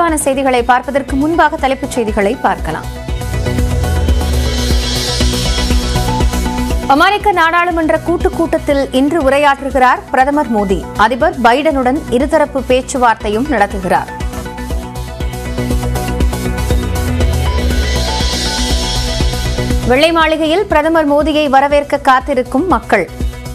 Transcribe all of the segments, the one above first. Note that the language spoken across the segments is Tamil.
விரிவான செய்திகளை பார்ப்பதற்கு முன்பாக தலைப்புச் செய்திகளை பார்க்கலாம் அமெரிக்க நாடாளுமன்ற கூட்டுக் கூட்டத்தில் இன்று உரையாற்றுகிறார் பிரதமர் மோடி அதிபர் பைடனுடன் இருதரப்பு பேச்சுவார்த்தையும் நடத்துகிறார் வெள்ளை மாளிகையில் பிரதமர் மோடியை வரவேற்க காத்திருக்கும் மக்கள்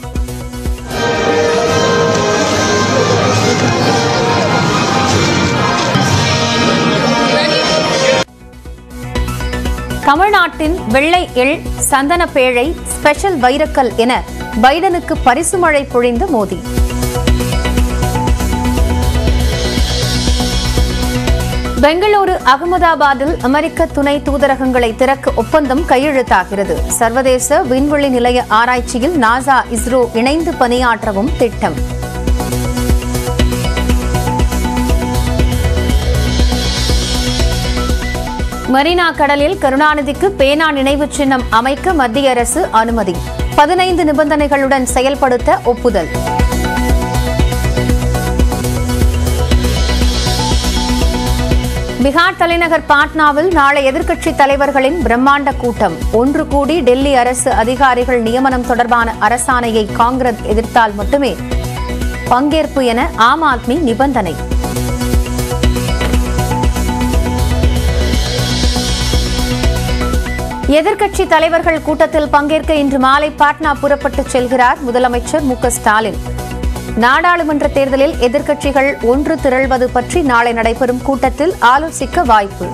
தமிழ்நாட்டின் வெள்ளை எள் சந்தன பேழை ஸ்பெஷல் வைரக்கல் என பைடனுக்கு பரிசு மழை பொழிந்த மோடி பெங்களூரு அகமதாபாத்தில் அமெரிக்க துணை தூதரகங்களை திறக்க ஒப்பந்தம் கையெழுத்தாகிறது சர்வதேச விண்வெளி நிலைய ஆராய்ச்சியில் நாசா இஸ்ரோ இணைந்து பணியாற்றவும் திட்டம் மரீனா கடலில் கருணாநிதிக்கு பேனா நினைவு சின்னம் அமைக்க மத்திய அரசு அனுமதி பதினைந்து நிபந்தனைகளுடன் செயல்படுத்த ஒப்புதல் பீகார் தலைநகர் பாட்னாவில் நாளை எதிர்க்கட்சித் தலைவர்களின் பிரம்மாண்ட கூட்டம் ஒன்று கூடி டெல்லி அரசு அதிகாரிகள் நியமனம் தொடர்பான அரசாணையை காங்கிரஸ் எதிர்த்தால் மட்டுமே பங்கேற்பு என ஆம் ஆத்மி நிபந்தனை எதிர்க்கட்சி தலைவர்கள் கூட்டத்தில் பங்கேற்க இன்று மாலை பாட்னா புறப்பட்டு செல்கிறார் முதலமைச்சர் மு ஸ்டாலின் நாடாளுமன்ற தேர்தலில் எதிர்க்கட்சிகள் ஒன்று திரள்வது பற்றி நாளை நடைபெறும் கூட்டத்தில் ஆலோசிக்க வாய்ப்பு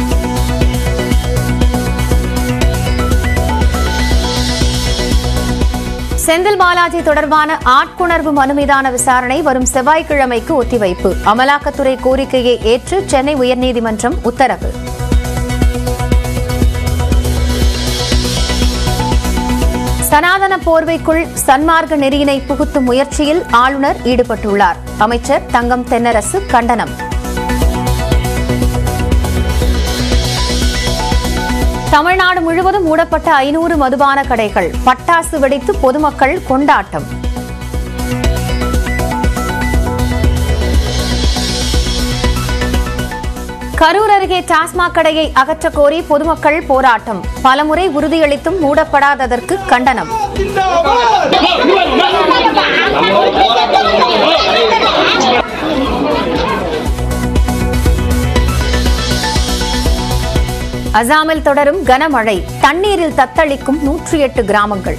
செந்தில் பாலாஜி தொடர்பான ஆட்கொணர்வு மனு மீதான விசாரணை வரும் செவ்வாய்க்கிழமைக்கு ஒத்திவைப்பு அமலாக்கத்துறை கோரிக்கையை ஏற்று சென்னை உயர்நீதிமன்றம் உத்தரவு சனாதன போர்வைக்குள் சன்மார்க்க நெறியினை புகுத்தும் முயற்சியில் ஆளுநர் ஈடுபட்டுள்ளார் அமைச்சர் தங்கம் தென்னரசு கண்டனம் தமிழ்நாடு முழுவதும் மூடப்பட்ட ஐநூறு மதுபான கடைகள் பட்டாசு வெடித்து பொதுமக்கள் கொண்டாட்டம் கரூர் அருகே டாஸ்மாக் கடையை அகற்றக் கோரி பொதுமக்கள் போராட்டம் பலமுறை உறுதியளித்தும் மூடப்படாததற்கு கண்டனம் அசாமில் தொடரும் கனமழை தண்ணீரில் தத்தளிக்கும் நூற்றி எட்டு கிராமங்கள்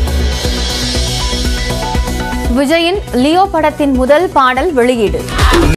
விஜயின் லியோ படத்தின் முதல் பாடல் வெளியீடு